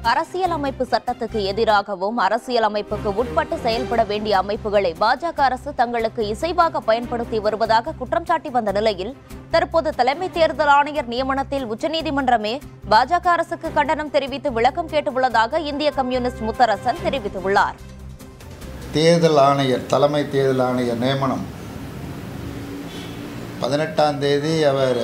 அரசியலமைப்பு சட்டத்துக்கு எதிராகவும் அரசியலமைப்புக்கு உட்பட்டு செயல்பட வேண்டிய அமைப்புகளை பாஜக அரசு தங்களுக்கு இசைவாக பயன்படுத்தி வருவதாக குற்றம் சாட்டி வந்த நிலையில் தற்போது தலைமை தேர்தல் ஆணையர் நியமனத்தில் உச்சநீதிமன்றமே பாஜக அரசுக்கு கண்டனம் தெரிவித்து விளக்கம் கேட்டுள்ளதாக இந்திய கம்யூனிஸ்ட் முத்தரசன் தெரிவித்துள்ளார் தேர்தல் ஆணையர் தலைமை தேர்தல் ஆணையர் நியமனம் பதினெட்டாம் தேதி அவர்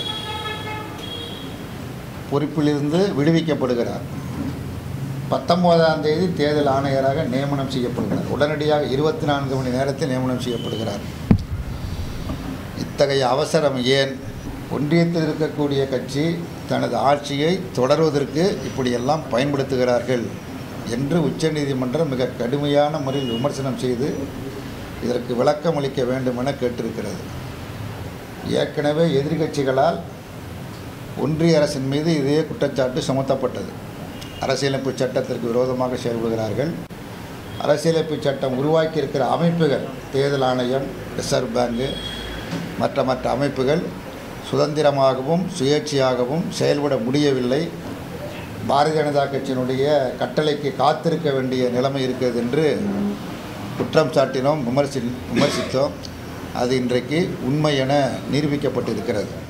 பொறுப்பிலிருந்து விடுவிக்கப்படுகிறார் பத்தொன்பதாம் தேதி தேர்தல் ஆணையராக நியமனம் செய்யப்படுகிறார் உடனடியாக இருபத்தி நான்கு மணி நேரத்தில் நியமனம் செய்யப்படுகிறார் இத்தகைய அவசரம் ஏன் ஒன்றியத்தில் இருக்கக்கூடிய கட்சி தனது ஆட்சியை தொடர்வதற்கு இப்படியெல்லாம் பயன்படுத்துகிறார்கள் என்று உச்சநீதிமன்றம் மிக கடுமையான முறையில் விமர்சனம் செய்து இதற்கு விளக்கம் அளிக்க வேண்டும் என கேட்டிருக்கிறது ஏற்கனவே எதிர்க்கட்சிகளால் ஒன்றிய அரசின் மீது இதே குற்றச்சாட்டு சுமத்தப்பட்டது அரசியலமைப்பு சட்டத்திற்கு விரோதமாக செயல்படுகிறார்கள் அரசியலமைப்பு சட்டம் உருவாக்கியிருக்கிற அமைப்புகள் தேர்தல் ஆணையம் ரிசர்வ் பேங்கு மற்ற மற்ற அமைப்புகள் சுதந்திரமாகவும் சுயேட்சையாகவும் செயல்பட முடியவில்லை பாரதிய ஜனதா கட்சியினுடைய கட்டளைக்கு காத்திருக்க வேண்டிய நிலைமை இருக்கிறது என்று குற்றம் சாட்டினோம் விமர்சி விமர்சித்தோம் அது இன்றைக்கு உண்மை என நிரூபிக்கப்பட்டிருக்கிறது